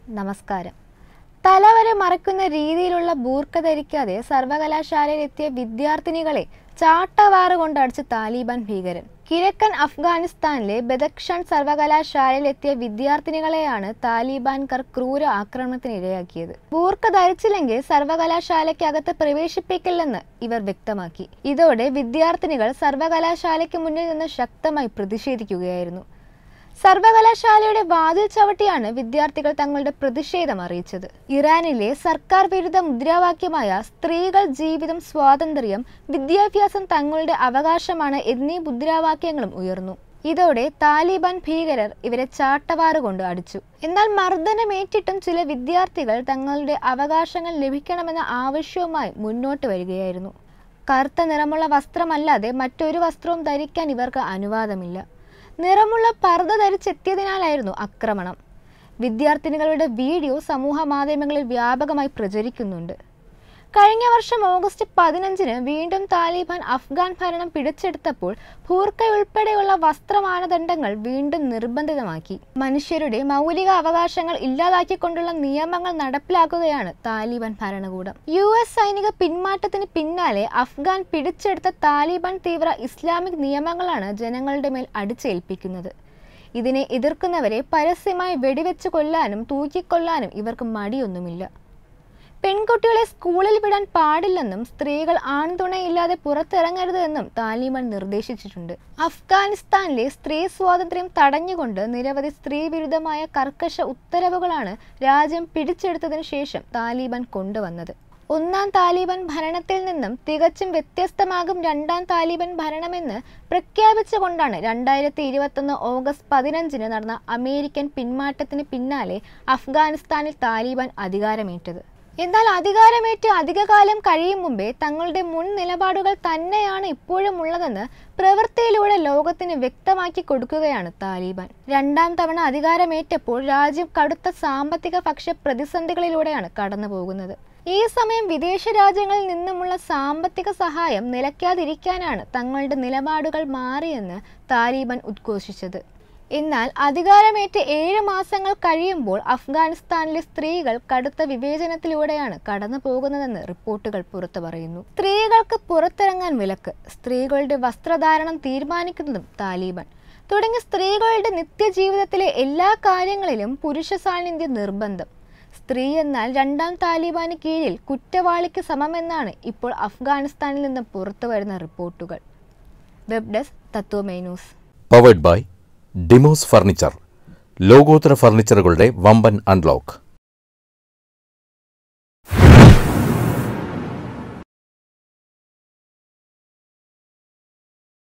നമസ്കാരം തലവരെ മറക്കുന്ന രീതിയിലുള്ള ബൂർക്ക ധരിക്കാതെ സർവകലാശാലയിലെത്തിയ വിദ്യാർത്ഥിനികളെ ചാട്ടവാറ് കൊണ്ടടിച്ച് താലിബാൻ ഭീകരൻ കിഴക്കൻ അഫ്ഗാനിസ്ഥാനിലെ ബദക്ഷൺ സർവകലാശാലയിലെത്തിയ വിദ്യാർത്ഥിനികളെയാണ് താലിബാൻകാർ ക്രൂര ആക്രമണത്തിന് ഇരയാക്കിയത് ബൂർക്ക ധരിച്ചില്ലെങ്കിൽ സർവകലാശാലയ്ക്കകത്ത് പ്രവേശിപ്പിക്കില്ലെന്ന് ഇവർ വ്യക്തമാക്കി ഇതോടെ വിദ്യാർത്ഥിനികൾ സർവകലാശാലയ്ക്ക് മുന്നിൽ നിന്ന് ശക്തമായി പ്രതിഷേധിക്കുകയായിരുന്നു സർവകലാശാലയുടെ വാതിൽ ചവിട്ടിയാണ് വിദ്യാർത്ഥികൾ തങ്ങളുടെ പ്രതിഷേധം അറിയിച്ചത് ഇറാനിലെ സർക്കാർ വിരുദ്ധ മുദ്രാവാക്യമായ സ്ത്രീകൾ ജീവിതം സ്വാതന്ത്ര്യം വിദ്യാഭ്യാസം തങ്ങളുടെ അവകാശമാണ് എന്നീ മുദ്രാവാക്യങ്ങളും ഉയർന്നു ഇതോടെ താലിബാൻ ഭീകരർ ഇവരെ ചാട്ടവാറ് കൊണ്ട് അടിച്ചു എന്നാൽ മർദ്ദനമേറ്റിട്ടും ചില വിദ്യാർത്ഥികൾ തങ്ങളുടെ അവകാശങ്ങൾ ലഭിക്കണമെന്ന ആവശ്യവുമായി മുന്നോട്ട് വരികയായിരുന്നു കറുത്ത നിറമുള്ള വസ്ത്രമല്ലാതെ മറ്റൊരു വസ്ത്രവും ധരിക്കാൻ ഇവർക്ക് അനുവാദമില്ല നിറമുള്ള പർദ്ദ ധരിച്ചെത്തിയതിനാലായിരുന്നു ആക്രമണം വിദ്യാർത്ഥിനികളുടെ വീഡിയോ സമൂഹ മാധ്യമങ്ങളിൽ വ്യാപകമായി പ്രചരിക്കുന്നുണ്ട് കഴിഞ്ഞ വർഷം ഓഗസ്റ്റ് പതിനഞ്ചിന് വീണ്ടും താലിബാൻ അഫ്ഗാൻ ഭരണം പിടിച്ചെടുത്തപ്പോൾ ഭൂർക്ക ഉൾപ്പെടെയുള്ള വസ്ത്ര മാനദണ്ഡങ്ങൾ വീണ്ടും നിർബന്ധിതമാക്കി മനുഷ്യരുടെ മൗലിക അവകാശങ്ങൾ ഇല്ലാതാക്കിക്കൊണ്ടുള്ള നിയമങ്ങൾ നടപ്പിലാക്കുകയാണ് താലിബാൻ ഭരണകൂടം യു എസ് സൈനിക പിന്മാറ്റത്തിന് പിന്നാലെ അഫ്ഗാൻ പിടിച്ചെടുത്ത താലിബാൻ തീവ്ര ഇസ്ലാമിക് നിയമങ്ങളാണ് ജനങ്ങളുടെ മേൽ അടിച്ചേൽപ്പിക്കുന്നത് ഇതിനെ എതിർക്കുന്നവരെ പരസ്യമായി വെടിവെച്ച് കൊല്ലാനും തൂക്കിക്കൊല്ലാനും ഇവർക്ക് മടിയൊന്നുമില്ല പെൺകുട്ടികളെ സ്കൂളിൽ വിടാൻ പാടില്ലെന്നും സ്ത്രീകൾ ആൺതുണയില്ലാതെ പുറത്തിറങ്ങരുത് എന്നും താലിബാൻ നിർദ്ദേശിച്ചിട്ടുണ്ട് അഫ്ഗാനിസ്ഥാനിലെ സ്ത്രീ സ്വാതന്ത്ര്യം തടഞ്ഞുകൊണ്ട് നിരവധി സ്ത്രീ വിരുദ്ധമായ കർക്കശ ഉത്തരവുകളാണ് രാജ്യം പിടിച്ചെടുത്തതിനു ശേഷം താലിബാൻ കൊണ്ടുവന്നത് ഒന്നാം താലിബാൻ ഭരണത്തിൽ നിന്നും തികച്ചും വ്യത്യസ്തമാകും രണ്ടാം താലിബാൻ ഭരണമെന്ന് പ്രഖ്യാപിച്ചുകൊണ്ടാണ് രണ്ടായിരത്തി ഇരുപത്തൊന്ന് ഓഗസ്റ്റ് പതിനഞ്ചിന് നടന്ന അമേരിക്കൻ പിന്മാറ്റത്തിന് പിന്നാലെ അഫ്ഗാനിസ്ഥാനിൽ താലിബാൻ അധികാരമേറ്റത് എന്നാൽ അധികാരമേറ്റ് അധികകാലം കഴിയും മുമ്പേ തങ്ങളുടെ മുൻ നിലപാടുകൾ തന്നെയാണ് ഇപ്പോഴും ഉള്ളതെന്ന് പ്രവൃത്തിയിലൂടെ ലോകത്തിന് വ്യക്തമാക്കി കൊടുക്കുകയാണ് താലിബാൻ രണ്ടാം തവണ അധികാരമേറ്റപ്പോൾ രാജ്യം കടുത്ത സാമ്പത്തിക പക്ഷ പ്രതിസന്ധികളിലൂടെയാണ് കടന്നു പോകുന്നത് ഈ സമയം വിദേശ രാജ്യങ്ങളിൽ നിന്നുമുള്ള സാമ്പത്തിക സഹായം നിലയ്ക്കാതിരിക്കാനാണ് തങ്ങളുടെ നിലപാടുകൾ മാറിയെന്ന് താലിബാൻ ഉദ്ഘോഷിച്ചത് എന്നാൽ അധികാരമേറ്റ് ഏഴ് മാസങ്ങൾ കഴിയുമ്പോൾ അഫ്ഗാനിസ്ഥാനിലെ സ്ത്രീകൾ കടുത്ത വിവേചനത്തിലൂടെയാണ് കടന്നു പോകുന്നതെന്ന് റിപ്പോർട്ടുകൾ പുറത്തു പറയുന്നു സ്ത്രീകൾക്ക് പുറത്തിറങ്ങാൻ വിലക്ക് സ്ത്രീകളുടെ വസ്ത്രധാരണം തീരുമാനിക്കുന്നതും താലിബാൻ തുടങ്ങി സ്ത്രീകളുടെ നിത്യജീവിതത്തിലെ എല്ലാ കാര്യങ്ങളിലും പുരുഷ സാന്നിധ്യം നിർബന്ധം സ്ത്രീ എന്നാൽ രണ്ടാം താലിബാന് കീഴിൽ കുറ്റവാളിക്ക് സമമെന്നാണ് ഇപ്പോൾ അഫ്ഗാനിസ്ഥാനിൽ നിന്ന് പുറത്തു വരുന്ന റിപ്പോർട്ടുകൾ വെബ് ഡെസ്ക് തത്വമേ news powered by Demos furniture ലോകോത്തര ഫർണിച്ചറുകളുടെ വമ്പൻ അൺലോക്ക്